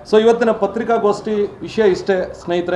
so ಇವತ್ತಿನ ಪತ್ರಿಕಾಗೋಷ್ಠಿ ವಿಷಯ ಇಷ್ಟೇ ಸ್ನೇಹಿತರೆ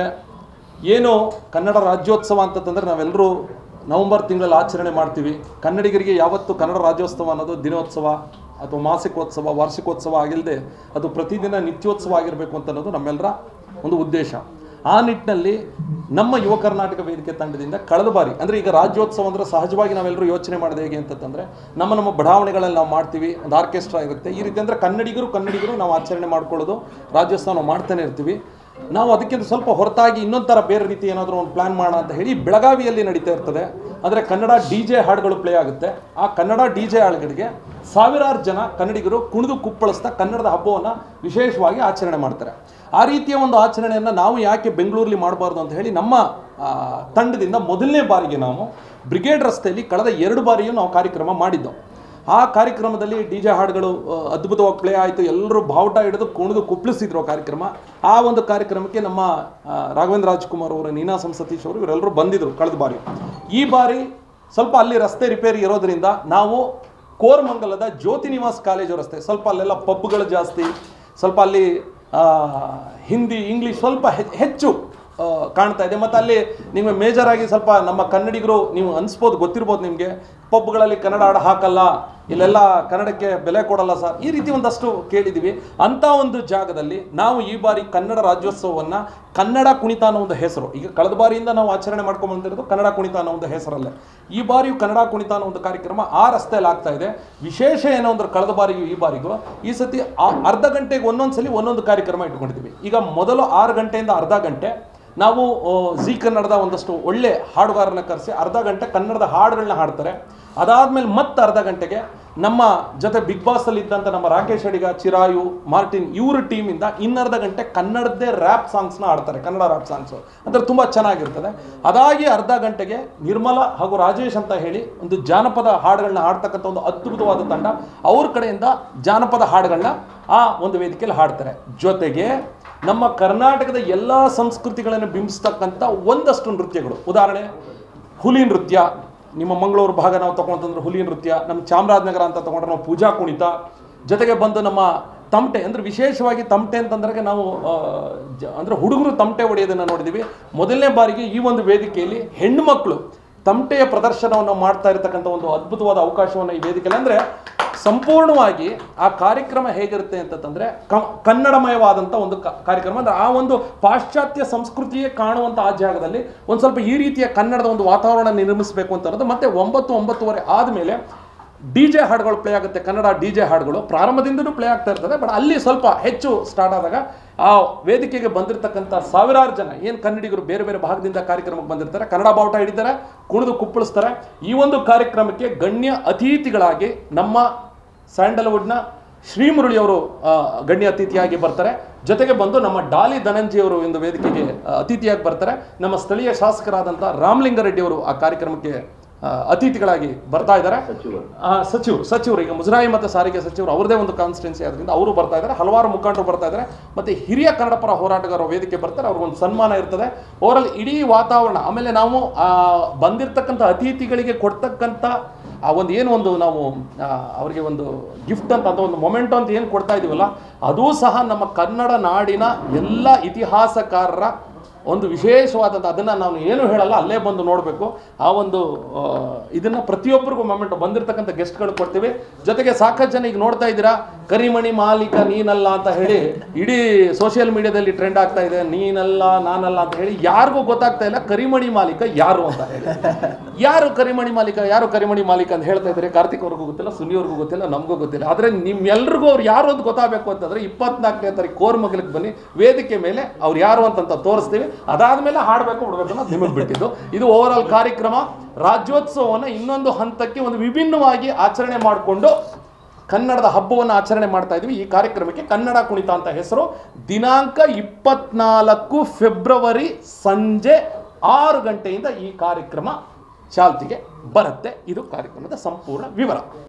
ಏನು ಕನ್ನಡ ರಾಜ್ಯೋತ್ಸವ ಅಂತಂದರೆ ನಾವೆಲ್ಲರೂ ನವೆಂಬರ್ ತಿಂಗಳಲ್ಲಿ ಆಚರಣೆ ಮಾಡ್ತೀವಿ ಕನ್ನಡಿಗರಿಗೆ ಯಾವತ್ತು ಕನ್ನಡ ರಾಜ್ಯೋತ್ಸವ ಅನ್ನೋದು ದಿನೋತ್ಸವ ಅಥವಾ ಮಾಸಿಕೋತ್ಸವ ವಾರ್ಷಿಕೋತ್ಸವ ಆಗಿಲ್ಲದೆ ಅದು ಪ್ರತಿದಿನ ನಿತ್ಯೋತ್ಸವ ಆಗಿರಬೇಕು ಅಂತ ಅನ್ನೋದು ನಮ್ಮೆಲ್ಲರ ಒಂದು ಉದ್ದೇಶ ಆ ನಿಟ್ಟಿನಲ್ಲಿ ನಮ್ಮ ಯುವ ಕರ್ನಾಟಕ ವೇದಿಕೆ ತಂಡದಿಂದ ಕಳೆದ ಬಾರಿ ಅಂದರೆ ಈಗ ರಾಜ್ಯೋತ್ಸವ ಅಂದರೆ ಸಹಜವಾಗಿ ನಾವೆಲ್ಲರೂ ಯೋಚನೆ ಮಾಡೋದು ಹೇಗೆ ಅಂತಂದರೆ ನಮ್ಮ ನಮ್ಮ ಬಡಾವಣೆಗಳಲ್ಲಿ ನಾವು ಮಾಡ್ತೀವಿ ಒಂದು ಆರ್ಕೆಸ್ಟ್ರಾ ಇರುತ್ತೆ ಈ ರೀತಿ ಅಂದರೆ ಕನ್ನಡಿಗರು ಕನ್ನಡಿಗರು ನಾವು ಆಚರಣೆ ಮಾಡ್ಕೊಳ್ಳೋದು ರಾಜ್ಯೋತ್ಸವ ನಾವು ಮಾಡ್ತಾನೆ ಇರ್ತೀವಿ ನಾವು ಅದಕ್ಕಿಂತ ಸ್ವಲ್ಪ ಹೊರತಾಗಿ ಇನ್ನೊಂದು ಥರ ಬೇರೆ ರೀತಿ ಏನಾದರೂ ಒಂದು ಪ್ಲ್ಯಾನ್ ಮಾಡೋಣ ಅಂತ ಹೇಳಿ ಬೆಳಗಾವಿಯಲ್ಲಿ ನಡೀತಾ ಇರ್ತದೆ ಅಂದರೆ ಕನ್ನಡ ಡಿ ಜೆ ಹಾಡುಗಳು ಪ್ಲೇ ಆಗುತ್ತೆ ಆ ಕನ್ನಡ ಡಿ ಜೆ ಹಾಡುಗಳಿಗೆ ಸಾವಿರಾರು ಜನ ಕನ್ನಡಿಗರು ಕುಣಿದು ಕುಪ್ಪಳಿಸ್ತಾ ಕನ್ನಡದ ಹಬ್ಬವನ್ನು ವಿಶೇಷವಾಗಿ ಆಚರಣೆ ಮಾಡ್ತಾರೆ ಆ ರೀತಿಯ ಒಂದು ಆಚರಣೆಯನ್ನು ನಾವು ಯಾಕೆ ಬೆಂಗಳೂರಲ್ಲಿ ಮಾಡಬಾರ್ದು ಅಂತ ಹೇಳಿ ನಮ್ಮ ಆ, ತಂಡದಿಂದ ಮೊದಲನೇ ಬಾರಿಗೆ ನಾವು ಬ್ರಿಗೇಡ್ ರಸ್ತೆಯಲ್ಲಿ ಕಳೆದ ಎರಡು ಬಾರಿಯೂ ನಾವು ಕಾರ್ಯಕ್ರಮ ಮಾಡಿದ್ದೆವು ಆ ಕಾರ್ಯಕ್ರಮದಲ್ಲಿ ಡಿ ಜೆ ಹಾಡುಗಳು ಆ, ಅದ್ಭುತವಾಗಿ ಪ್ಲೇ ಆಯಿತು ಎಲ್ಲರೂ ಬಾವುಟ ಹಿಡಿದು ಕುಣಿದು ಕುಪ್ಪಳಿಸಿದ್ರು ಆ ಕಾರ್ಯಕ್ರಮ ಆ ಒಂದು ಕಾರ್ಯಕ್ರಮಕ್ಕೆ ನಮ್ಮ ಆ, ರಾಘವೇಂದ್ರ ರಾಜ್ಕುಮಾರ್ ಅವರು ನೀನಾಸಂ ಸತೀಶ್ ಅವರು ಇವರೆಲ್ಲರೂ ಬಂದಿದ್ರು ಕಳೆದ ಬಾರಿ ಈ ಬಾರಿ ಸ್ವಲ್ಪ ಅಲ್ಲಿ ರಸ್ತೆ ರಿಪೇರಿ ಇರೋದ್ರಿಂದ ನಾವು ಕೋರಮಂಗಲದ ಜ್ಯೋತಿ ನಿವಾಸ್ ಕಾಲೇಜು ರಸ್ತೆ ಸ್ವಲ್ಪ ಅಲ್ಲೆಲ್ಲ ಪಬ್ಗಳು ಜಾಸ್ತಿ ಸ್ವಲ್ಪ ಅಲ್ಲಿ ಆ, ಹಿಂದಿ ಇಂಗ್ಲೀಷ್ ಸ್ವಲ್ಪ ಹೆ- ಹೆಚ್ಚು ಆ, ಕಾಣ್ತಾ ಇದೆ ಮತ್ತು ಅಲ್ಲಿ ನಿಮಗೆ ಮೇಜರ್ ಆಗಿ ಸ್ವಲ್ಪ ನಮ್ಮ ಕನ್ನಡಿಗರು ನೀವು ಅನ್ಸ್ಬೋದು ಗೊತ್ತಿರ್ಬೋದು ನಿಮಗೆ ಪಬ್ಗಳಲ್ಲಿ ಕನ್ನಡ ಹಾಡು ಹಾಕಲ್ಲ ಇಲ್ಲೆಲ್ಲ ಕನ್ನಡಕ್ಕೆ ಬೆಲೆ ಕೊಡಲ್ಲ ಸರ್ ಈ ರೀತಿ ಒಂದಷ್ಟು ಕೇಳಿದ್ದೀವಿ ಅಂಥ ಒಂದು ಜಾಗದಲ್ಲಿ ನಾವು ಈ ಬಾರಿ ಕನ್ನಡ ರಾಜ್ಯೋತ್ಸವವನ್ನು ಕನ್ನಡ ಕುಣಿತ ಅನ್ನೋ ಒಂದು ಹೆಸರು ಈಗ ಕಳೆದ ಬಾರಿಯಿಂದ ನಾವು ಆಚರಣೆ ಮಾಡ್ಕೊಂಡು ಬಂದಿರೋದು ಕನ್ನಡ ಕುಣಿತ ಅನ್ನೋ ಒಂದು ಹೆಸರಲ್ಲೇ ಈ ಬಾರಿಯೂ ಕನ್ನಡ ಕುಣಿತ ಅನ್ನೋ ಒಂದು ಕಾರ್ಯಕ್ರಮ ಆ ರಸ್ತೆಯಲ್ಲಿ ಆಗ್ತಾ ಇದೆ ವಿಶೇಷ ಏನೋ ಅಂದ್ರೆ ಕಳೆದ ಬಾರಿಗೂ ಈ ಬಾರಿಗೂ ಈ ಸತಿ ಆ ಅರ್ಧ ಗಂಟೆಗೆ ಒಂದೊಂದು ಸಲ ಒಂದೊಂದು ಕಾರ್ಯಕ್ರಮ ಇಟ್ಕೊಂಡಿದ್ದೀವಿ ಈಗ ಮೊದಲು ಆರು ಗಂಟೆಯಿಂದ ಅರ್ಧ ಗಂಟೆ ನಾವು ಆ, ಜಿ ಕನ್ನಡದ ಒಂದಷ್ಟು ಒಳ್ಳೆ ಹಾಡುಗಾರನ ಕರೆಸಿ ಅರ್ಧ ಗಂಟೆ ಕನ್ನಡದ ಹಾಡುಗಳನ್ನ ಹಾಡ್ತಾರೆ ಅದಾದ್ಮೇಲೆ ಮತ್ತೆ ಅರ್ಧ ಗಂಟೆಗೆ ನಮ್ಮ ಜೊತೆ ಬಿಗ್ ಬಾಸ್ ಅಲ್ಲಿ ಇದ್ದಂಥ ನಮ್ಮ ರಾಕೇಶ್ ಅಡಿಗ ಚಿರಾಯು ಮಾರ್ಟಿನ್ ಇವ್ರ ಟೀಮಿಂದ ಇನ್ನರ್ಧ ಗಂಟೆ ಕನ್ನಡದ್ದೇ ರ್ಯಾಪ್ ಸಾಂಗ್ಸ್ನ ಹಾಡ್ತಾರೆ ಕನ್ನಡ ರ್ಯಾಪ್ ಸಾಂಗ್ಸು ಅಂದ್ರೆ ತುಂಬ ಚೆನ್ನಾಗಿರ್ತದೆ ಅದಾಗಿ ಅರ್ಧ ಗಂಟೆಗೆ ನಿರ್ಮಲ ಹಾಗೂ ರಾಜೇಶ್ ಅಂತ ಹೇಳಿ ಒಂದು ಜಾನಪದ ಹಾಡುಗಳನ್ನ ಹಾಡ್ತಕ್ಕಂಥ ಒಂದು ಅದ್ಭುತವಾದ ತಂಡ ಅವ್ರ ಕಡೆಯಿಂದ ಜಾನಪದ ಹಾಡುಗಳನ್ನ ಆ ಒಂದು ವೇದಿಕೆಯಲ್ಲಿ ಹಾಡ್ತಾರೆ ಜೊತೆಗೆ ನಮ್ಮ ಕರ್ನಾಟಕದ ಎಲ್ಲ ಸಂಸ್ಕೃತಿಗಳನ್ನು ಬಿಂಬಿಸ್ತಕ್ಕಂಥ ಒಂದಷ್ಟು ನೃತ್ಯಗಳು ಉದಾಹರಣೆ ಹುಲಿ ನೃತ್ಯ ನಿಮ್ಮ ಮಂಗಳೂರು ಭಾಗ ನಾವು ತಗೊಂತಂದ್ರೆ ಹುಲಿ ನೃತ್ಯ ನಮ್ಮ ಚಾಮರಾಜನಗರ ಅಂತ ತಗೊಂಡ್ರೆ ನಾವು ಪೂಜಾ ಕುಣಿತ ಜೊತೆಗೆ ಬಂದು ನಮ್ಮ ತಮಟೆ ಅಂದ್ರೆ ವಿಶೇಷವಾಗಿ ತಮಟೆ ಅಂತಂದ್ರೆ ನಾವು ಆ, ಜ- ಅಂದ್ರೆ ಹುಡುಗರು ತಮಟೆ ಹೊಡೆಯೋದನ್ನ ನೋಡಿದೀವಿ ಮೊದಲನೇ ಬಾರಿಗೆ ಈ ಒಂದು ವೇದಿಕೆಯಲ್ಲಿ ಹೆಣ್ಣು ಮಕ್ಕಳು ತಮಟೆಯ ಪ್ರದರ್ಶನವನ್ನು ಮಾಡ್ತಾ ಇರತಕ್ಕಂಥ ಒಂದು ಅದ್ಭುತವಾದ ಅವಕಾಶವನ್ನು ಈ ವೇದಿಕೆಯಲ್ಲಿ ಅಂದ್ರೆ ಸಂಪೂರ್ಣವಾಗಿ ಆ ಕಾರ್ಯಕ್ರಮ ಹೇಗಿರುತ್ತೆ ಅಂತಂದ್ರೆ ಕ- ಕನ್ನಡಮಯವಾದಂಥ ಒಂದು ಕ- ಕಾರ್ಯಕ್ರಮ ಅಂದ್ರೆ ಆ ಒಂದು ಪಾಶ್ಚಾತ್ಯ ಸಂಸ್ಕೃತಿಯೇ ಕಾಣುವಂಥ ಆ ಜಾಗದಲ್ಲಿ ಒಂದು ಸ್ವಲ್ಪ ಈ ರೀತಿಯ ಕನ್ನಡದ ಒಂದು ವಾತಾವರಣ ನಿರ್ಮಿಸಬೇಕು ಅಂತ ಅನ್ನೋದು ಮತ್ತೆ ಒಂಬತ್ತು ಒಂಬತ್ತುವರೆ ಆದಮೇಲೆ ಡಿ ಜೆ ಹಾಡುಗಳು ಪ್ಲೇ ಆಗುತ್ತೆ ಕನ್ನಡ ಡಿ ಜೆ ಹಾಡುಗಳು ಪ್ರಾರಂಭದಿಂದಲೂ ಪ್ಲೇ ಆಗ್ತಾ ಇರ್ತದೆ ಬಟ್ ಅಲ್ಲಿ ಸ್ವಲ್ಪ ಹೆಚ್ಚು ಸ್ಟಾರ್ಟ್ ಆದಾಗ ಆ ವೇದಿಕೆಗೆ ಬಂದಿರತಕ್ಕಂಥ ಸಾವಿರಾರು ಜನ ಏನು ಕನ್ನಡಿಗರು ಬೇರೆ ಬೇರೆ ಭಾಗದಿಂದ ಕಾರ್ಯಕ್ರಮಕ್ಕೆ ಬಂದಿರ್ತಾರೆ ಕನ್ನಡ ಬಾವುಟ ಹಿಡಿತಾರೆ ಕುಣಿದು ಕುಪ್ಪಳಿಸ್ತಾರೆ ಈ ಒಂದು ಕಾರ್ಯಕ್ರಮಕ್ಕೆ ಗಣ್ಯ ಅತಿಥಿಗಳಾಗಿ ನಮ್ಮ ಸ್ಯಾಂಡಲ್ವುಡ್ನ ಶ್ರೀಮುರಳಿ ಅವರು ಆ, ಗಣ್ಯ ಅತಿಥಿಯಾಗಿ ಬರ್ತಾರೆ ಜೊತೆಗೆ ಬಂದು ನಮ್ಮ ಡಾಲಿ ಧನಂಜಯ ಅವರು ಒಂದು ವೇದಿಕೆಗೆ ಆ, ಅತಿಥಿಯಾಗಿ ಬರ್ತಾರೆ ನಮ್ಮ ಸ್ಥಳೀಯ ಶಾಸಕರಾದಂಥ ರಾಮಲಿಂಗಾರೆಡ್ಡಿ ಅವರು ಆ ಕಾರ್ಯಕ್ರಮಕ್ಕೆ ಆ, ಅತಿಥಿಗಳಾಗಿ ಬರ್ತಾ ಇದ್ದಾರೆ ಆ, ಸಚಿವರು ಸಚಿವರು ಈಗ ಮುಜರಾಯಿ ಮತ್ತು ಸಾರಿಗೆ ಸಚಿವರು ಅವರದೇ ಒಂದು ಕಾನ್ಸ್ಟಿಟ್ಯೂನ್ಸಿ ಆದ್ರಿಂದ ಅವರು ಬರ್ತಾ ಇದ್ದಾರೆ ಹಲವಾರು ಮುಖಂಡರು ಬರ್ತಾ ಇದ್ದಾರೆ ಮತ್ತೆ ಹಿರಿಯ ಕನ್ನಡ ಪರ ಹೋರಾಟಗಾರರು ವೇದಿಕೆ ಬರ್ತಾರೆ ಅವ್ರಿಗೊಂದು ಸನ್ಮಾನ ಇರ್ತದೆ ಓವರಾಲ್ ಇಡೀ ವಾತಾವರಣ ಆಮೇಲೆ ನಾವು ಆ, ಬಂದಿರತಕ್ಕಂಥ ಅತಿಥಿಗಳಿಗೆ ಕೊಡ್ತಕ್ಕಂಥ ಆ ಒಂದು ಏನು ಒಂದು ನಾವು ಆ, ಅವರಿಗೆ ಒಂದು ಗಿಫ್ಟ್ ಅಂತ ಅಥವಾ ಒಂದು ಮೊಮೆಂಟೋ ಅಂತ ಏನು ಕೊಡ್ತಾ ಇದೀವಲ್ಲ ಅದೂ ಸಹ ನಮ್ಮ ಕನ್ನಡ ನಾಡಿನ ಎಲ್ಲ ಇತಿಹಾಸಕಾರರ ಒಂದು ವಿಶೇಷವಾದಂಥ ಅದನ್ನು ನಾವು ಏನು ಹೇಳಲ್ಲ ಅಲ್ಲೇ ಬಂದು ನೋಡಬೇಕು ಆ ಒಂದು ಆ, ಇದನ್ನ ಪ್ರತಿಯೊಬ್ಬರಿಗೂ ಮೊಮೆಂಟ್ ಬಂದಿರತಕ್ಕಂಥ ಗೆಸ್ಟ್ಗಳು ಕೊಡ್ತೀವಿ ಜೊತೆಗೆ ಸಾಕಷ್ಟು ಜನ ಈಗ ನೋಡ್ತಾ ಇದ್ದೀರಾ ಕರಿಮಣಿ ಮಾಲೀಕ ನೀನಲ್ಲ ಅಂತ ಹೇಳಿ ಇಡೀ ಸೋಷಿಯಲ್ ಮೀಡಿಯಾದಲ್ಲಿ ಟ್ರೆಂಡ್ ಆಗ್ತಾ ಇದೆ ನೀನಲ್ಲ ನಾನಲ್ಲ ಅಂತ ಹೇಳಿ ಯಾರಿಗೂ ಗೊತ್ತಾಗ್ತಾ ಇಲ್ಲ ಕರಿಮಣಿ ಮಾಲೀಕ ಯಾರು ಅಂತ ಹೇಳಿ ಯಾರು ಕರಿಮಣಿ ಮಾಲೀಕ ಯಾರು ಕರಿಮಣಿ ಮಾಲೀಕ ಅಂತ ಹೇಳ್ತಾ ಇದ್ದಾರೆ ಕಾರ್ತಿಕ್ ಅವ್ರಿಗೂ ಗೊತ್ತಿಲ್ಲ ಸುನಿಯವ್ರಿಗೂ ಗೊತ್ತಿಲ್ಲ ನಮಗೂ ಗೊತ್ತಿಲ್ಲ ಆದರೆ ನಿಮ್ಮೆಲ್ರಿಗೂ ಅವ್ರು ಯಾರು ಅಂತ ಗೊತ್ತಾಗಬೇಕು ಅಂತಂದ್ರೆ ಇಪ್ಪತ್ನಾಲ್ಕನೇ ತಾರೀಕು ಕೋರ್ಮಗಲಿಗೆ ಬನ್ನಿ ವೇದಿಕೆ ಮೇಲೆ ಅವ್ರು ಯಾರು ಅಂತಂತ ತೋರಿಸ್ತೀವಿ ಅದಾದ್ಮೇಲೆ ಹಾಡಬೇಕು ಬಿಡಬೇಕು ಅನ್ನೋದು ನಿಮಗೆ ಬಿಟ್ಟಿದ್ದು ಇದು ಓವರ್ ಆಲ್ ಕಾರ್ಯಕ್ರಮ ರಾಜ್ಯೋತ್ಸವವನ್ನು ಇನ್ನೊಂದು ಹಂತಕ್ಕೆ ಒಂದು ವಿಭಿನ್ನವಾಗಿ ಆಚರಣೆ ಮಾಡಿಕೊಂಡು ಕನ್ನಡದ ಹಬ್ಬವನ್ನು ಆಚರಣೆ ಮಾಡ್ತಾ ಇದ್ವಿ ಈ ಕಾರ್ಯಕ್ರಮಕ್ಕೆ ಕನ್ನಡ ಕುಣಿತ ಅಂತ ಹೆಸರು ದಿನಾಂಕ ಇಪ್ಪತ್ನಾಲ್ಕು ಫೆಬ್ರವರಿ ಸಂಜೆ ಆರು ಗಂಟೆಯಿಂದ ಈ ಕಾರ್ಯಕ್ರಮ ಚಾಲ್ತಿಗೆ ಬರುತ್ತೆ ಇದು ಕಾರ್ಯಕ್ರಮದ ಸಂಪೂರ್ಣ ವಿವರ